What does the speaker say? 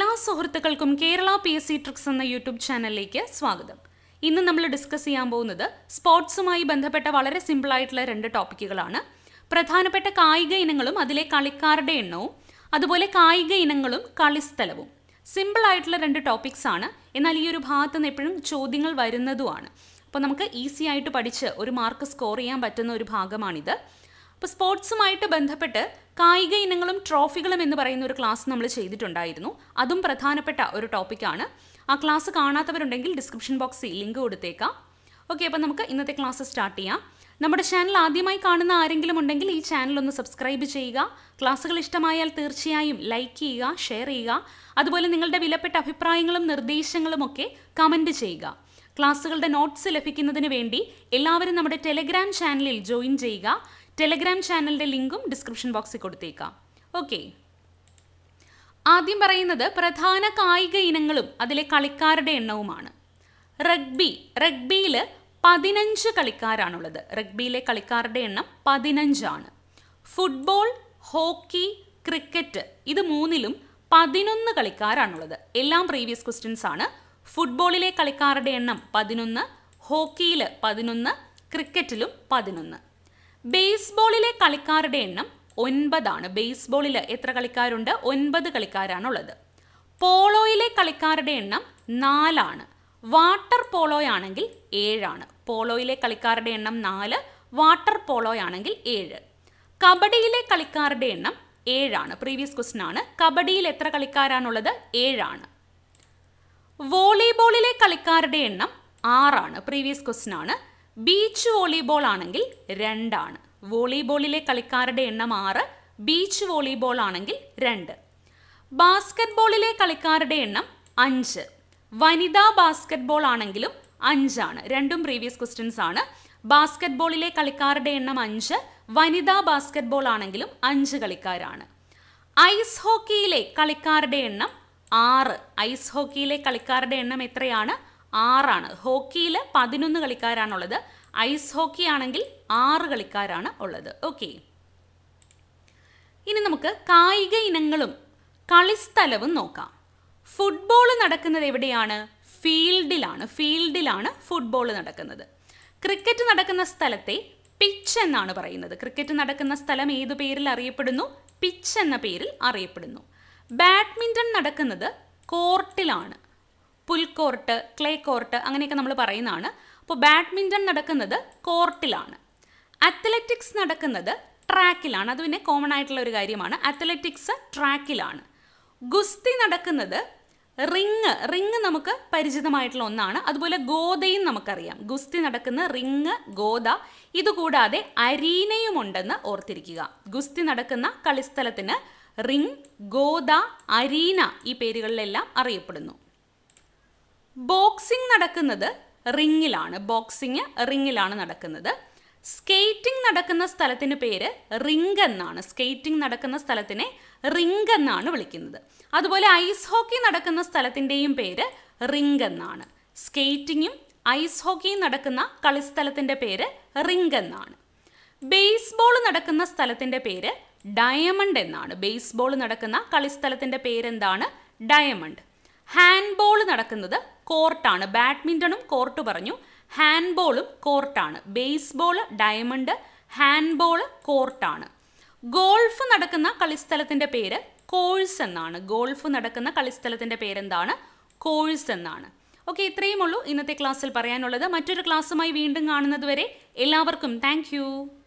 എല്ലാ സുഹൃത്തുക്കൾക്കും Kerala P S C tricks എന്ന യൂട്യൂബ് ചാനലിലേക്ക് സ്വാഗതം ഇന്ന് നമ്മൾ ഡിസ്കസ് ചെയ്യാൻ പോകുന്നത് സ്പോർട്സുമായി ബന്ധപ്പെട്ട വളരെ സിമ്പിൾ ആയിട്ടുള്ള രണ്ട് ടോപ്പിക്കുകളാണ് പ്രധാനപ്പെട്ട കായിക ഇനങ്ങളും അതിലെ കളിക്കാരുടെ എണ്ണവും അതുപോലെ കായിക ഇനങ്ങളും കളിസ്ഥലവും സിമ്പിൾ ആയിട്ടുള്ള രണ്ട് ടോപ്പിക്സ് ആണ് എന്നാൽ ഈ ഒരു ഭാഗത്ത് നിന്ന് എപ്പോഴും ചോദ്യങ്ങൾ വരുന്നതുമാണ് അപ്പോൾ നമുക്ക് ഈസി ആയിട്ട് പഠിച്ച് ഒരു മാർക്ക് സ്കോർ ചെയ്യാൻ പറ്റുന്ന ഒരു ഭാഗമാണിത് അപ്പോൾ സ്പോർട്സുമായിട്ട് ബന്ധപ്പെട്ട് കായിക ഇനങ്ങളും ട്രോഫികളും എന്ന് പറയുന്ന ഒരു ക്ലാസ് നമ്മൾ ചെയ്തിട്ടുണ്ടായിരുന്നു അതും പ്രധാനപ്പെട്ട ഒരു ടോപ്പിക്കാണ് ആ ക്ലാസ് കാണാത്തവരുണ്ടെങ്കിൽ ഡിസ്ക്രിപ്ഷൻ ബോക്സിൽ ലിങ്ക് കൊടുത്തേക്കാം ഓക്കെ അപ്പോൾ നമുക്ക് ഇന്നത്തെ ക്ലാസ് സ്റ്റാർട്ട് ചെയ്യാം നമ്മുടെ ചാനൽ ആദ്യമായി കാണുന്ന ആരെങ്കിലും ഉണ്ടെങ്കിൽ ഈ ചാനൽ ഒന്ന് സബ്സ്ക്രൈബ് ചെയ്യുക ക്ലാസ്സുകൾ ഇഷ്ടമായാൽ തീർച്ചയായും ലൈക്ക് ചെയ്യുക ഷെയർ ചെയ്യുക അതുപോലെ നിങ്ങളുടെ വിലപ്പെട്ട അഭിപ്രായങ്ങളും നിർദ്ദേശങ്ങളും ഒക്കെ കമൻറ്റ് ചെയ്യുക ക്ലാസ്സുകളുടെ നോട്ട്സ് ലഭിക്കുന്നതിന് വേണ്ടി എല്ലാവരും നമ്മുടെ ടെലഗ്രാം ചാനലിൽ ജോയിൻ ചെയ്യുക ടെലഗ്രാം ചാനലിൻ്റെ ലിങ്കും ഡിസ്ക്രിപ്ഷൻ ബോക്സിൽ കൊടുത്തേക്കാം ഓക്കെ ആദ്യം പറയുന്നത് പ്രധാന കായിക ഇനങ്ങളും അതിലെ കളിക്കാരുടെ എണ്ണവുമാണ് റഗ്ബി റഗ്ബിയിൽ പതിനഞ്ച് കളിക്കാരാണുള്ളത് റഗ്ബിയിലെ കളിക്കാരുടെ എണ്ണം പതിനഞ്ചാണ് ഫുട്ബോൾ ഹോക്കി ക്രിക്കറ്റ് ഇത് മൂന്നിലും പതിനൊന്ന് കളിക്കാരാണുള്ളത് എല്ലാം പ്രീവിയസ് ക്വസ്റ്റ്യൻസ് ആണ് ഫുട്ബോളിലെ കളിക്കാരുടെ എണ്ണം പതിനൊന്ന് ഹോക്കിയിൽ പതിനൊന്ന് ക്രിക്കറ്റിലും പതിനൊന്ന് ബേസ്ബോളിലെ കളിക്കാരുടെ എണ്ണം ഒൻപതാണ് ബേസ്ബോളിൽ എത്ര കളിക്കാരുണ്ട് ഒൻപത് കളിക്കാരാണുള്ളത് പോളോയിലെ കളിക്കാരുടെ എണ്ണം നാലാണ് വാട്ടർ പോളോയാണെങ്കിൽ ഏഴാണ് പോളോയിലെ കളിക്കാരുടെ എണ്ണം നാല് വാട്ടർ പോളോയാണെങ്കിൽ ഏഴ് കബഡിയിലെ കളിക്കാരുടെ എണ്ണം ഏഴാണ് പ്രീവിയസ് ക്വസ്റ്റൻ ആണ് കബഡിയിൽ എത്ര കളിക്കാരാണുള്ളത് ഏഴാണ് വോളിബോളിലെ കളിക്കാരുടെ എണ്ണം ആറാണ് പ്രീവിയസ് ക്വസ്റ്റൻ ആണ് ബീച്ച് വോളിബോൾ ആണെങ്കിൽ രണ്ടാണ് വോളിബോളിലെ കളിക്കാരുടെ എണ്ണം ആറ് ബീച്ച് വോളിബോൾ ആണെങ്കിൽ രണ്ട് ബാസ്കറ്റ്ബോളിലെ കളിക്കാരുടെ എണ്ണം അഞ്ച് വനിതാ ബാസ്കറ്റ്ബോൾ ആണെങ്കിലും അഞ്ചാണ് രണ്ടും പ്രീവിയസ് ക്വസ്റ്റ്യൻസ് ആണ് ബാസ്കറ്റ്ബോളിലെ കളിക്കാരുടെ എണ്ണം അഞ്ച് വനിതാ ബാസ്കറ്റ്ബോൾ ആണെങ്കിലും അഞ്ച് കളിക്കാരാണ് ഐസ് ഹോക്കിയിലെ കളിക്കാരുടെ എണ്ണം ആറ് ഐസ് ഹോക്കിയിലെ കളിക്കാരുടെ എണ്ണം എത്രയാണ് ആറാണ് ഹോക്കിയിൽ പതിനൊന്ന് കളിക്കാരാണുള്ളത് ഐസ് ഹോക്കി ആണെങ്കിൽ ആറ് കളിക്കാരാണ് ഉള്ളത് ഓക്കെ ഇനി നമുക്ക് കായിക ഇനങ്ങളും കളിസ്ഥലവും നോക്കാം ഫുട്ബോൾ നടക്കുന്നത് എവിടെയാണ് ഫീൽഡിലാണ് ഫീൽഡിലാണ് ഫുട്ബോൾ നടക്കുന്നത് ക്രിക്കറ്റ് നടക്കുന്ന സ്ഥലത്തെ പിച്ച് എന്നാണ് പറയുന്നത് ക്രിക്കറ്റ് നടക്കുന്ന സ്ഥലം ഏതു പേരിൽ അറിയപ്പെടുന്നു പിച്ച് എന്ന പേരിൽ അറിയപ്പെടുന്നു ബാഡ്മിൻ്റൺ നടക്കുന്നത് കോർട്ടിലാണ് പുൽക്കോർട്ട് ക്ലേ കോർട്ട് അങ്ങനെയൊക്കെ നമ്മൾ പറയുന്നതാണ് അപ്പോൾ ബാഡ്മിൻ്റൺ നടക്കുന്നത് കോർട്ടിലാണ് അത്ലറ്റിക്സ് നടക്കുന്നത് ട്രാക്കിലാണ് അത് പിന്നെ കോമൺ ആയിട്ടുള്ള ഒരു കാര്യമാണ് അത്ലറ്റിക്സ് ട്രാക്കിലാണ് ഗുസ്തി നടക്കുന്നത് റിങ് റിങ് നമുക്ക് പരിചിതമായിട്ടുള്ള ഒന്നാണ് അതുപോലെ ഗോതയും നമുക്കറിയാം ഗുസ്തി നടക്കുന്ന റിങ് ഗോത ഇതുകൂടാതെ അരീനയും ഉണ്ടെന്ന് ഓർത്തിരിക്കുക ഗുസ്തി നടക്കുന്ന കളിസ്ഥലത്തിന് റിങ് ഗോദ അരീന ഈ പേരുകളിലെല്ലാം അറിയപ്പെടുന്നു ബോക്സിംഗ് നടക്കുന്നത് റിങ്ങിലാണ് ബോക്സിംഗ് റിങ്ങിലാണ് നടക്കുന്നത് സ്കേറ്റിംഗ് നടക്കുന്ന സ്ഥലത്തിന് പേര് റിംഗ് എന്നാണ് സ്കേറ്റിംഗ് നടക്കുന്ന സ്ഥലത്തിനെ റിംഗ് എന്നാണ് വിളിക്കുന്നത് അതുപോലെ ഐസ് ഹോക്കി നടക്കുന്ന സ്ഥലത്തിൻ്റെയും പേര് റിംഗ് എന്നാണ് സ്കേറ്റിങ്ങും ഐസ് ഹോക്കിയും നടക്കുന്ന കളിസ്ഥലത്തിൻ്റെ പേര് റിംഗ് എന്നാണ് ബേസ്ബോൾ നടക്കുന്ന സ്ഥലത്തിൻ്റെ പേര് ഡയമണ്ട് എന്നാണ് ബേസ്ബോൾ നടക്കുന്ന കളിസ്ഥലത്തിൻ്റെ പേരെന്താണ് ഡയമണ്ട് ഹാൻഡ്ബോൾ നടക്കുന്നത് കോർട്ടാണ് ബാഡ്മിൻ്റണും കോർട്ട് പറഞ്ഞു ഹാൻഡ്ബോളും കോർട്ടാണ് ബേസ്ബോൾ ഡയമണ്ട് ഹാൻഡ്ബോൾ കോർട്ടാണ് ഗോൾഫ് നടക്കുന്ന കളിസ്ഥലത്തിൻ്റെ പേര് കോഴ്സ് എന്നാണ് ഗോൾഫ് നടക്കുന്ന കളിസ്ഥലത്തിൻ്റെ പേരെന്താണ് കോഴ്സ് എന്നാണ് ഓക്കെ ഇത്രയും ഉള്ളൂ ഇന്നത്തെ ക്ലാസ്സിൽ പറയാനുള്ളത് മറ്റൊരു ക്ലാസ്സുമായി വീണ്ടും കാണുന്നത് വരെ എല്ലാവർക്കും താങ്ക്